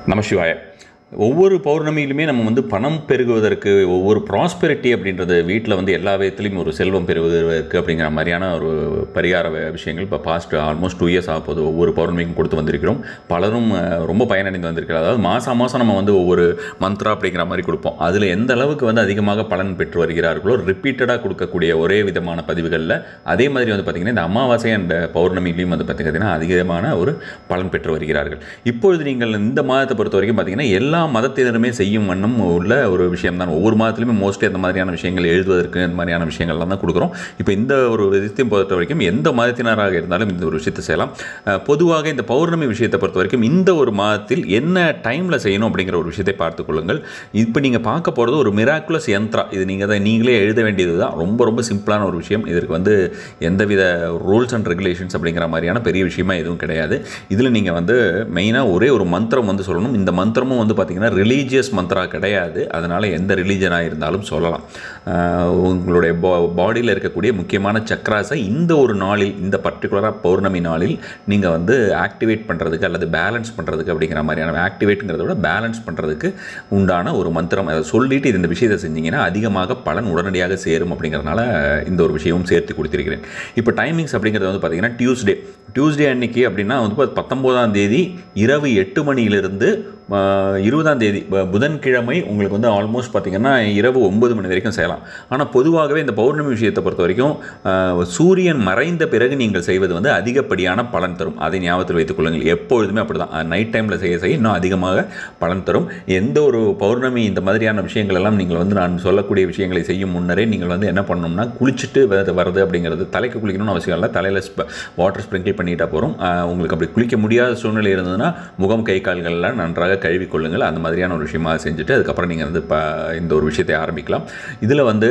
நமசிவாய ஒவ்வொரு பௌர்ணமியிலுமே நம்ம வந்து பணம் பெருகுவதற்கு ஒவ்வொரு ப்ராஸ்பெரிட்டி அப்படின்றது வீட்டில் வந்து எல்லா விதத்துலையும் ஒரு செல்வம் பெறுவதற்கு அப்படிங்கிற மாதிரியான ஒரு பரிகார வி- விஷயங்கள் இப்போ பாஸ்ட் ஆல்மோஸ்ட் டூ இயர்ஸ் ஆக போகுது ஒவ்வொரு பௌர்ணமிக்கும் கொடுத்து வந்திருக்கிறோம் பலரும் அஹ், ரொம்ப பயனடைந்து வந்திருக்கிறார் அதாவது மாதம் மாதம் நம்ம வந்து ஒவ்வொரு மந்த்ரா அப்படிங்கிற மாதிரி கொடுப்போம் அதில் எந்த அளவுக்கு வந்து அதிகமாக பலன் பெற்று வருகிறார்களோ ரிப்பீட்டடாக கொடுக்கக்கூடிய ஒரே விதமான பதிவுகளில் அதே மாதிரி வந்து பார்த்திங்கன்னா இந்த அமாவாசை அண்ட் பௌர்ணமிலையும் வந்து பார்த்திங்கன்னா அதிகமான ஒரு பலன் பெற்று வருகிறார்கள் இப்பொழுது நீங்கள் இந்த மாதத்தை பொறுத்த வரைக்கும் பார்த்தீங்கன்னா எல்லா மதத்தினருமே செய்யும் வண்ணம் உள்ள ஒரு விஷயம் தான் ஒவ்வொரு மாதத்துலையுமே மோஸ்ட்லி அந்த மாதிரியான விஷயங்கள் எழுதுவதற்கு இந்த மாதிரியான விஷயங்கள்லாம் தான் கொடுக்குறோம் இப்போ இந்த ஒரு விஷயத்தையும் பொறுத்த வரைக்கும் எந்த மதத்தினராக இருந்தாலும் இந்த ஒரு விஷயத்தை செய்யலாம் அஹ், பொதுவாக இந்த பௌர்ணமி விஷயத்தை பொறுத்த வரைக்கும் இந்த ஒரு மாதத்தில் என்ன டைமில் செய்யணும் அப்படிங்கிற ஒரு விஷயத்தை பார்த்துக் கொள்ளுங்கள் இப்போ நீங்கள் பார்க்க போகிறது ஒரு மிராக்குலஸ் யந்த்ரா இது நீங்கள் தான் நீங்களே எழுத வேண்டியது தான் ரொம்ப ரொம்ப சிம்பிளான ஒரு விஷயம் இதற்கு வந்து எந்தவித ரூல்ஸ் அண்ட் ரெகுலேஷன்ஸ் அப்படிங்கிற மாதிரியான பெரிய விஷயமா எதுவும் கிடையாது இதில் நீங்கள் வந்து மெயினாக ஒரே ஒரு மந்திரம் வந்து சொல்லணும் இந்த மந்திரமும் வந்து பார்த்தீங்கன்னா ரிலீஜியஸ் மந்த்ரா கிடையாது அதனால் எந்த ரிலீஜனாக இருந்தாலும் சொல்லலாம் ஆஹ் உங்களுடைய பா பாடியில் இருக்கக்கூடிய முக்கியமான சக்ராஸை இந்த ஒரு நாளில் இந்த பர்டிகுலராக பௌர்ணமி நாளில் நீங்கள் வந்து ஆக்டிவேட் பண்ணுறதுக்கு அல்லது பேலன்ஸ் பண்ணுறதுக்கு அப்படிங்கிற மாதிரியான ஆக்டிவேட்டுங்கிறத விட பேலன்ஸ் பண்ணுறதுக்கு உண்டான ஒரு மந்திரம் அதை சொல்லிட்டு இது இந்த விஷயத்தை செஞ்சீங்கன்னா அதிகமாக பலன் உடனடியாக சேரும் அப்படிங்கிறதுனால இந்த ஒரு விஷயமும் சேர்த்து கொடுத்திருக்கிறேன் இப்போ டைமிங்ஸ் அப்படிங்கிறது வந்து பார்த்தீங்கன்னா டியூஸ்டே டியூஸ்டே அன்னைக்கு அப்படின்னா வந்து பத்~ பத்தொம்போதாம் தேதி இரவு எட்டு மணியிலிருந்து ஆஹ், இருபதாம் தேதி ப- புதன்கிழமை உங்களுக்கு வந்து ஆல்மோஸ்ட் பார்த்தீங்கன்னா இரவு ஒன்பது மணி வரைக்கும் செய்யலாம் ஆனால் பொதுவாகவே இந்த பௌர்ணமி விஷயத்தை பொறுத்த வரைக்கும் ஆஹ், சூரியன் மறைந்த பிறகு நீங்கள் செய்வது வந்து அதிகப்படியான பலன் தரும் அதை ஞாபகத்தில் வைத்துக் கொள்ளுங்கள் எப்பொழுதுமே அப்படி தான் நைட் டைமில் செய்ய செய்ய இன்னும் அதிகமாக பலன் தரும் எந்த ஒரு பௌர்ணமி இந்த மாதிரியான விஷயங்கள் எல்லாம் நீங்கள் வந்து நான் சொல்லக்கூடிய விஷயங்களை செய்யும் முன்னரே நீங்கள் வந்து என்ன பண்ணணும்னா குளிச்சுட்டு வரது வரது அப்படிங்கிறது தலைக்கு குளிக்கணும்னு அவசியம் இல்லை தலையில் வாட்டர் ஸ்ப்ரிங்கிள் பண்ணிட்டா போகிறோம் உங்களுக்கு அப்படி குளிக்க முடியாத சூழ்நிலை இருந்ததுன்னா முகம் கை கால்கள்லாம் நன்றாக கழுவி கொள்ளுங்கள் அந்த மாதிரியான ஒரு விஷயமா செஞ்சுட்டு அதுக்கப்புறம் நீங்கள் வந்து இப்போ இந்த ஒரு விஷயத்தை ஆரம்பிக்கலாம் இதில் வந்து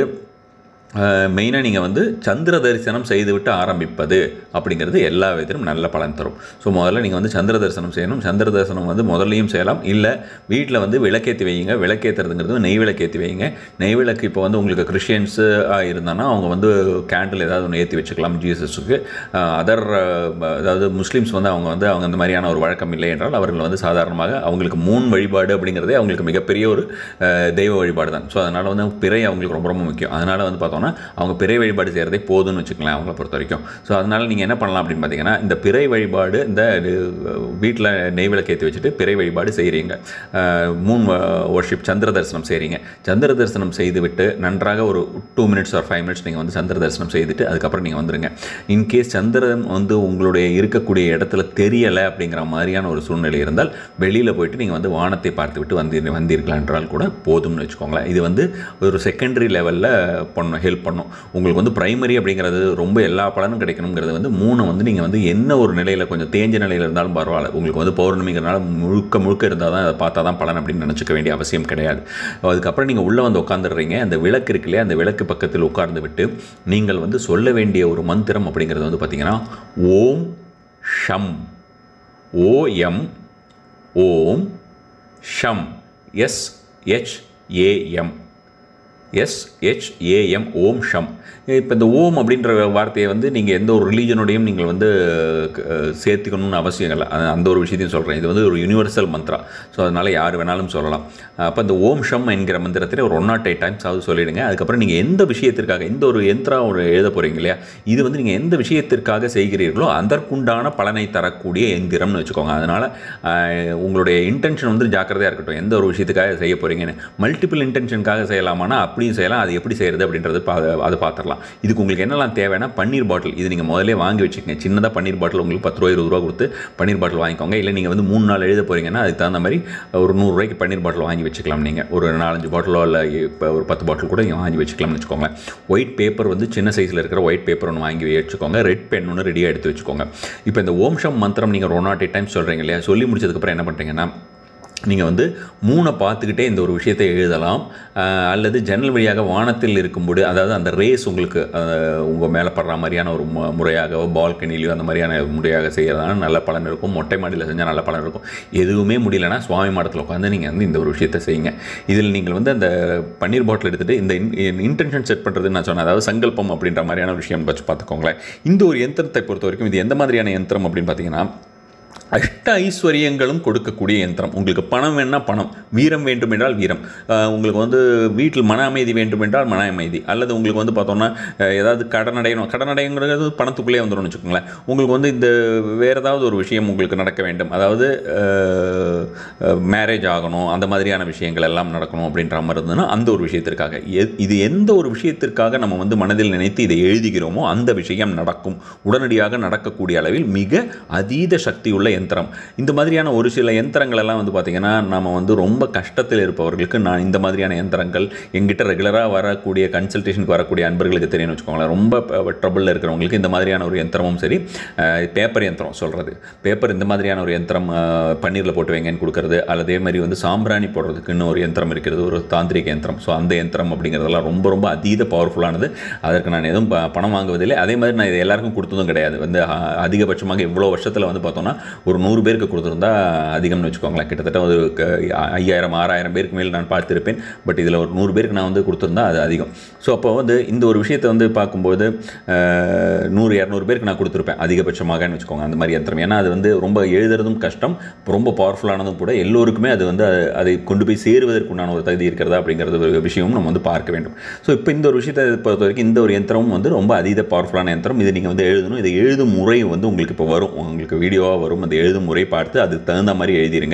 மெயினாக நீங்கள் வந்து சந்திர தரிசனம் செய்துவிட்டு ஆரம்பிப்பது அப்படிங்கிறது எல்லா விதத்திலும் நல்ல பலன் தரும் ஸோ முதல்ல நீங்கள் வந்து சந்திர தரிசனம் செய்யணும் சந்திர தரிசனம் வந்து முதல்லையும் செய்யலாம் இல்லை வீட்டில் வந்து விளக்கேற்றி வைங்க விளக்கேற்றுறதுங்கிறது நெய் விளக்கேற்றி வைங்க நெய் விளக்கு இப்போ வந்து உங்களுக்கு கிறிஸ்டியன்ஸு இருந்தாங்கன்னா அவங்க வந்து கேண்டில் ஏதாவது ஒன்று ஏற்றி வச்சுக்கலாம் ஜீசஸுக்கு அதர் அதாவது முஸ்லீம்ஸ் வந்து அவங்க வந்து அவங்க அந்த மாதிரியான ஒரு வழக்கம் இல்லை என்றால் அவர்கள் வந்து சாதாரணமாக அவங்களுக்கு மூன் வழிபாடு அப்படிங்கிறதே அவங்களுக்கு மிகப்பெரிய ஒரு அஹ், தெய்வ வழிபாடு தான் ஸோ அதனால் வந்து பிறை அவங்களுக்கு ரொம்ப ரொம்ப முக்கியம் அதனால் வந்து பார்த்தோம்னா அவங்க பிறை வழிபாடு செய்கிறதே போதும்னு வச்சுக்கலாம் அவங்கள பொறுத்த வரைக்கும் ஸோ அதனால் நீங்கள் என்ன பண்ணலாம் அப்படின்னு பார்த்தீங்கன்னா இந்த பிறை வழிபாடு இந்த வீட்டில் நெய் விளக்கு ஏற்றி வச்சுட்டு பிறை வழிபாடு செய்கிறீங்க மூன் வர்ஷிப் சந்திர தரிசனம் செய்கிறீங்க சந்திர தரிசனம் செய்துவிட்டு நன்றாக ஒரு two minutes or five minutes நீங்கள் வந்து சந்திர தரிசனம் செய்துட்டு அதுக்கப்புறம் நீங்கள் வந்துருங்க இன்கேஸ் சந்திரன் வந்து உங்களுடைய இருக்கக்கூடிய இடத்துல தெரியலை அப்படிங்கிற மாதிரியான ஒரு சூழ்நிலை இருந்தால் வெளியில் போயிட்டு நீங்கள் வந்து வானத்தை பார்த்து விட்டு வந்தீர் வந்தீர்கள் என்றால் கூட போதும்னு வச்சுக்கோங்களேன் இது வந்து ஒரு செகண்டரி லெவலில் பண்ணும் ஹெல்ப் பண்ணும் உங்களுக்கு வந்து பிரைமரி அப்படிங்கிறது ரொம்ப எல்லா பலனும் கிடைக்கணுங்கிறது வந்து மூணு வந்து நீங்கள் வந்து என்ன ஒரு நிலையில் கொஞ்சம் தேஞ்ச நிலையில் இருந்தாலும் பரவாயில்ல உங்களுக்கு வந்து பௌர்ணமிங்கிறனால முழுக்க முழுக்க இருந்தால் தான் அதை பார்த்தா தான் பலன் அப்படின்னு நினச்சிக்க வேண்டிய அவசியம் கிடையாது அதுக்கப்புறம் நீங்கள் உள்ளே வந்து உட்காந்துடுறீங்க அந்த விளக்கு இருக்கு இல்லையா அந்த விளக்கு பக்கத்தில் உட்கார்ந்து விட்டு நீங்கள் வந்து சொல்ல வேண்டிய ஒரு மந்திரம் அப்படிங்கிறது வந்து பார்த்தீங்கன்னா ஓம் ஷம் ஓஎம் ஓம் ஷம் எஸ் ஹெச் ஏஎம் எஸ்ஹெச்ஏஎம் ஓம் ஷம் இப்போ இந்த ஓம் அப்படின்ற வார்த்தையை வந்து நீங்கள் எந்த ஒரு ரிலீஜனோடையும் நீங்கள் வந்து அஹ், சேர்த்துக்கணும்னு அவசியம் இல்லை அது- அந்த ஒரு விஷயத்தையும் சொல்கிறேன் இது வந்து ஒரு யூனிவர்சல் மந்த்ரா ஸோ அதனால் யார் வேணாலும் சொல்லலாம் அப்போ இந்த ஓம் ஷம் என்கிற மந்திரத்தில் ஒரு ஒன் நாட் எயிட் டைம்ஸ் ஆகுது சொல்லிடுங்க அதுக்கப்புறம் நீங்கள் எந்த விஷயத்திற்காக எந்த ஒரு எந்திரா ஒரு எழுத போகிறீங்க இல்லையா இது வந்து நீங்கள் எந்த விஷயத்திற்காக செய்கிறீர்களோ அதற்குண்டான பலனை தரக்கூடிய எந்திரம்னு வச்சுக்கோங்க அதனால் உங்களுடைய இன்டென்ஷன் வந்து ஜாக்கிரதையாக இருக்கட்டும் எந்த ஒரு விஷயத்துக்காக செய்ய போகிறீங்கன்னு மல்டிபிள் இன்டென்ஷனுக்காக செய்யலாமானா அப்படியும் செய்யலாம் அது எப்படி செய்கிறது அப்படின்றது பா அதை பார்த்துடலாம் இதுக்கு உங்களுக்கு என்னெல்லாம் தேவைன்னா பன்னீர் பாட்டில் இது நீங்கள் முதல்ல வாங்கி வச்சுக்கங்க சின்னதாக பன்னீர் பாட்டில் உங்களுக்கு பத்து ரூபா இருபது ரூபா கொடுத்து பன்னீர் பாட்டில் வாங்கிக்கோங்க இல்லை நீங்கள் வந்து மூணு நாள் எழுத போகிறீங்கன்னா அதுக்கு தகுந்த மாதிரி ஒரு நூறுரூவாய்க்கு பன்னீர் பாட்டில் வாங்கி வச்சுக்கலாம் நீங்கள் ஒரு நாலஞ்சு பாட்டிலோ இல்லை இப்போ ஒரு பத்து பாட்டில் கூட நீங்க வாங்கி வச்சுக்கலாம்னு வச்சுக்கோங்க ஒயிட் பேப்பர் வந்து சின்ன சைஸில் இருக்கிற ஒயிட் பேப்பர் ஒன்று வாங்கி வச்சுக்கோங்க ரெட் பென் ஒன்று ரெடியாக எடுத்து வச்சுக்கோங்க இப்போ இந்த ஓம் ஷம் மந்திரம் நீங்கள் ஒன் நாட் எயிட் டைம்ஸ் சொல்கிறீங்க இல்லையா சொல்லி முடிச்சதுக்கப்புறம் என்ன பண்ணுறீங்கன்னா நீங்கள் வந்து மூணை பார்த்துக்கிட்டே இந்த ஒரு விஷயத்தை எழுதலாம் அஹ், அல்லது ஜன்னல் வழியாக வானத்தில் இருக்கும்போது அதாவது அந்த ரேஸ் உங்களுக்கு உங்கள் மேலே படுற மாதிரியான ஒரு மு- முறையாகவோ பால்கனிலையோ அந்த மாதிரியான முறையாக செய்கிறதான நல்ல பலன் இருக்கும் மொட்டை மாடியில் செஞ்சால் நல்ல பலன் இருக்கும் எதுவுமே முடியலன்னா சுவாமி மாடத்தில் உட்காந்து நீங்கள் வந்து இந்த ஒரு விஷயத்தை செய்யுங்க இதில் நீங்கள் வந்து அந்த பன்னீர் பாட்டில் எடுத்துகிட்டு இந்த இன்டென்ஷன் செட் பண்ணுறதுன்னு நான் சொன்னேன் அதாவது சங்கல்பம் அப்படின்ற மாதிரியான விஷயம் வச்சு பார்த்துக்கோங்களேன் இந்த ஒரு யந்திரத்தை பொறுத்த வரைக்கும் இது எந்த மாதிரியான யந்திரம் அப்படின்னு பார்த்தீங்கன்னா அஷ்ட ஐஸ்வர்யங்களும் கொடுக்கக்கூடிய யந்திரம் உங்களுக்கு பணம் வேணால் பணம் வீரம் வேண்டும் என்றால் வீரம் அஹ் உங்களுக்கு வந்து வீட்டில் மன அமைதி வேண்டும் என்றால் மன அமைதி அல்லது உங்களுக்கு வந்து பார்த்தோம்னா அஹ் ஏதாவது கடன் அடையணும் கடன் அடையங்கிறது பணத்துக்குள்ளே வந்துடும் வச்சுக்கோங்களேன் உங்களுக்கு வந்து இந்த வேறு ஏதாவது ஒரு விஷயம் உங்களுக்கு நடக்க வேண்டும் அதாவது மேரேஜ் ஆகணும் அந்த மாதிரியான விஷயங்கள் எல்லாம் நடக்கணும் அப்படின்ற மாதிரி இருந்ததுன்னா அந்த ஒரு விஷயத்திற்காக எ- இது எந்த ஒரு விஷயத்திற்காக நம்ம வந்து மனதில் நினைத்து இதை எழுதுகிறோமோ அந்த விஷயம் நடக்கும் உடனடியாக நடக்கக்கூடிய அளவில் மிக அதீத சக்தியுள்ள யந்திரம் இந்த மாதிரியான ஒரு சில யந்திரங்கள் எல்லாம் வந்து பார்த்திங்கன்னா நம்ம வந்து ரொம்ப கஷ்டத்தில் இருப்பவர்களுக்கு நான் இந்த மாதிரியான யந்திரங்கள் எங்கிட்ட ரெகுலராக வரக்கூடிய கன்சல்டேஷனுக்கு வரக்கூடிய அன்பர்களுக்கு தெரியும்னு வச்சுக்கோங்களேன் ரொம்ப ட்ரபிளில் இருக்கிறவங்களுக்கு இந்த மாதிரியான ஒரு யந்திரமும் சரி பேப்பர் யந்திரம் சொல்கிறது பேப்பர் இந்த மாதிரியான ஒரு யந்திரம் பன்னீரில் போட்டு வைங்கன்னு கொடுக்கறது அல்லது அதே மாதிரி வந்து சாம்பிராணி போடுறதுக்குன்னு ஒரு யந்திரம் இருக்கிறது ஒரு தாந்திரிக யந்திரம் ஸோ அந்த யந்திரம் அப்படிங்கிறதெல்லாம் ரொம்ப ரொம்ப அதீத பவர்ஃபுல்லானது அதற்கு நான் எதுவும் ப- பணம் வாங்குவதில்லை அதே மாதிரி நான் இது எல்லாருக்கும் கொடுத்ததும் கிடையாது வந்து அ- அதிகபட்சமாக இவ்வளோ வருஷத்தில் வந்து பார்த்தோம்னா ஒரு நூறு பேருக்கு கொடுத்துருந்தா அதிகம்னு வச்சுக்கோங்களேன் கிட்டத்தட்ட ஒரு க- ஐயாயிரம் ஆறாயிரம் பேருக்கு மேல் நான் பார்த்திருப்பேன் பட் இதில் ஒரு நூறு பேருக்கு நான் வந்து கொடுத்துருந்தா அது அதிகம் ஸோ அப்போ வந்து இந்த ஒரு விஷயத்தை வந்து பார்க்கும்போது அஹ், நூறு இரநூறு பேருக்கு நான் கொடுத்துருப்பேன் அதிகபட்சமாகன்னு வச்சுக்கோங்க அந்த மாதிரி யந்திரம் ஏன்னா அது வந்து ரொம்ப எழுதுறதும் கஷ்டம் ரொம்ப பவர்ஃபுல்லானதும் கூட எல்லோருக்குமே அது வந்து அது- அதை கொண்டு போய் சேருவதற்குண்டான ஒரு தகுதி இருக்கிறதா அப்படிங்கிறது ஒரு விஷயமும் நம்ம வந்து பார்க்க வேண்டும் ஸோ இப்போ இந்த ஒரு விஷயத்தை பொறுத்த வரைக்கும் இந்த ஒரு யந்திரமும் வந்து ரொம்ப அதீத பவர்ஃபுல்லான யந்திரம் இது நீங்கள் வந்து எழுதணும் இது எழுதும் முறை வந்து உங்களுக்கு இப்போ வரும் உங்களுக்கு வீடியோவாக வரும் அந்த எழுதும் முறை பார்த்து அதுக்கு தகுந்த மாதிரி எழுதிருங்க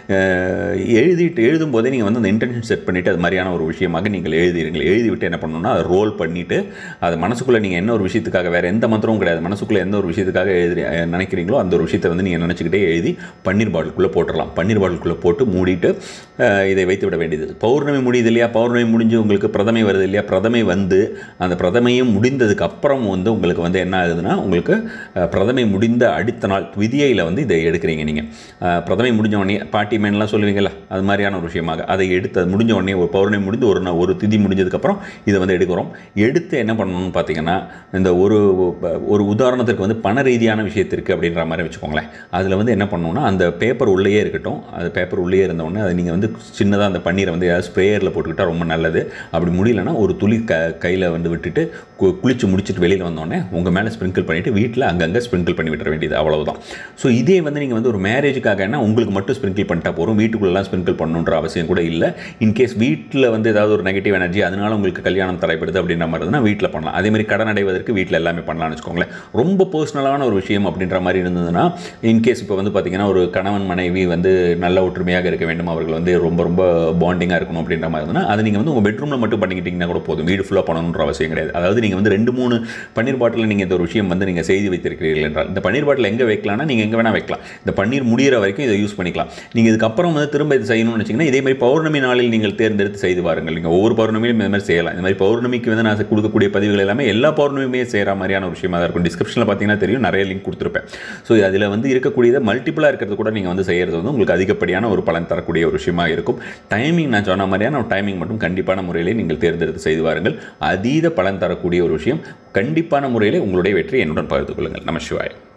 அஹ் எழுதிட்டு எழுதும் போதே நீங்கள் வந்து அந்த இன்டென்ஷன் செட் பண்ணிவிட்டு அது மாதிரியான ஒரு விஷயமாக நீங்கள் எழுதிருங்க எழுதிவிட்டு என்ன பண்ணணும்னா அதை ரோல் பண்ணிவிட்டு அது மனசுக்குள்ளே நீங்கள் என்ன ஒரு விஷயத்துக்காக வேறு எந்த மந்திரமும் கிடையாது மனசுக்குள்ளே எந்த ஒரு விஷயத்துக்காக எழுதி அஹ் நினைக்கிறீங்களோ அந்த ஒரு விஷயத்தை வந்து நீங்கள் நினச்சிக்கிட்டே எழுதி பன்னீர் பாட்டிலுக்குள்ளே போட்டுடலாம் பன்னீர் பாட்டிலுக்குள்ளே போட்டு மூடிட்டு அஹ் இதை வைத்து விட வேண்டியது பௌர்ணமி முடியுது இல்லையா பௌர்ணமி முடிஞ்சு உங்களுக்கு பிரதமை வருது இல்லையா பிரதமை வந்து அந்த பிரதமையும் முடிந்ததுக்கு அப்புறம் வந்து உங்களுக்கு வந்து என்ன ஆகுதுன்னா உங்களுக்கு அஹ், பிரதமை முடிந்த அடுத்த நாள் விதியையில் வந்து இதை எடுக்கிறீங்க நீங்கள் பிரதமை முடிஞ்ச உடனே பாட்டி மேன்லாம் சொல்லுவீங்களா அது மாதிரியான ஒரு விஷயமாக அதை எடுத்து அது முடிஞ்ச உடனே ஒரு பௌர்ணமி முடிந்து ஒரு நா- ஒரு திதி முடிஞ்சதுக்கப்புறம் இதை வந்து எடுக்கிறோம் எடுத்து என்ன பண்ணணும்னு பார்த்தீங்கன்னா இந்த ஒரு ஒரு உதாரணத்திற்கு வந்து பண ரீதியான விஷயத்திற்கு அப்படின்ற மாதிரி வச்சுக்கோங்களேன் அதில் வந்து என்ன பண்ணணும்னா அந்த பேப்பர் உள்ளேயே இருக்கட்டும் அது பேப்பர் உள்ளேயே இருந்த உடனே அதை நீங்கள் வந்து சின்னதாக அந்த பன்னீரை வந்து ஏதாவது ஸ்ப்ரேயரில் போட்டுக்கிட்டா ரொம்ப நல்லது அப்படி முடியலன்னா ஒரு துளி க கையில் வந்து விட்டுட்டு கு- குளிச்சு முடிச்சுட்டு வெளியில் வந்தோடனே உங்கள் மேலே ஸ்ப்ரிங்கிள் பண்ணிவிட்டு வீட்டில் அங்கங்கே ஸ்ப்ரிங்கிள் பண்ணி விட்டுற வேண்டியது அவ்வளவுதான் ஸோ இதே வந்து நீங்கள் வந்து ஒரு மேரேஜுக்காக என்ன உங்களுக்கு மட்டும் ஸ்ப்ரிங்கிள் பண்ணிட்டா போதும் வீட்டுக்குள்ளெல்லாம் ஸ்ப்ரிங்கிள் பண்ணணுன்ற அவசியம் கூட இல்லை இன்கேஸ் வீட்டில் வந்து ஏதாவது ஒரு நெகட்டிவ் எனர்ஜி அதனால உங்களுக்கு கல்யாணம் தடைப்படுது அப்படின்ற மாதிரி இருந்தால் வீட்டில் பண்ணலாம் அதே மாதிரி கடன் அடைவதற்கு வீட்டில் எல்லாமே பண்ணலாம்னு வச்சுக்கோங்களேன் ரொம்ப பர்சனலான ஒரு விஷயம் அப்படின்ற மாதிரி இருந்ததுன்னா இன்கேஸ் இப்போ வந்து பார்த்தீங்கன்னா ஒரு கணவன் மனைவி வந்து நல்ல ஒற்றுமையாக இருக்க வேண்டும் அவர்கள் வந்து ரொம்ப ரொம்ப பாண்டிங்காக இருக்கணும் அப்படின்ற மாதிரி இருந்ததுன்னா அதை நீங்கள் வந்து உங்கள் பெட்ரூமில் மட்டும் பண்ணிக்கிட்டீங்கன்னா கூட போதும் வீடு ஃபுல்லாக பண்ணணுன்ற அவசியம் கிடையாது அதாவது நீங்கள் வந்து ரெண்டு மூணு பன்னீர் பாட்டில் நீங்கள் இந்த ஒரு விஷயம் வந்து நீங்கள் செய்து வைத்திருக்கிறீர்கள் என்றால் இந்த பன்னீர் பாட்டில் எங்கே வைக்கலாம்னா நீங்கள் எங்கே வேணால் வைக்கலாம் இந்த பன்னீர் முடிகிற வரைக்கும் இதை யூஸ் பண்ணிக்கலாம் நீங்கள் இதுக்கப்புறம் வந்து திரும்ப இது செய்யணும்னு வச்சிங்கன்னா இதே மாதிரி பௌர்ணமி நாளில் நீங்கள் தேர்ந்தெடுத்து செய்து பாருங்கள் நீங்கள் ஒவ்வொரு பௌர்ணமியிலும் இந்த மாதிரி செய்யலாம் இந்த மாதிரி பௌர்ணமிக்கு வந்து நான் கொடுக்கக்கூடிய பதிவுகள் எல்லாமே எல்லா பௌர்ணமியுமே செய்கிற மாதிரியான ஒரு விஷயமா தான் இருக்கும் டிஸ்கிரிப்ஷனில் பார்த்தீங்கன்னா தெரியும் நிறைய லிங்க் கொடுத்துருப்பேன் ஸோ அதில் வந்து இருக்கக்கூடியதை மல்டிபிளாக இருக்கிறது கூட நீங்கள் வந்து செய்கிறது வந்து உங்களுக்கு அதிகப்படியான ஒரு பலன் தரக்கூடிய ஒரு விஷயமா இருக்கும் டைமிங் நான் சொன்ன மாதிரியான டைமிங் மட்டும் கண்டிப்பான முறையிலே நீங்கள் தேர்ந்தெடுத்து செய்து வாருங்கள் அதீத பலன் தரக்கூடிய ஒரு விஷயம் கண்டிப்பான முறையிலே உங்களுடைய வெற்றி என்னுடன் பகிர்ந்து கொள்ளுங்கள் நம சிவாய்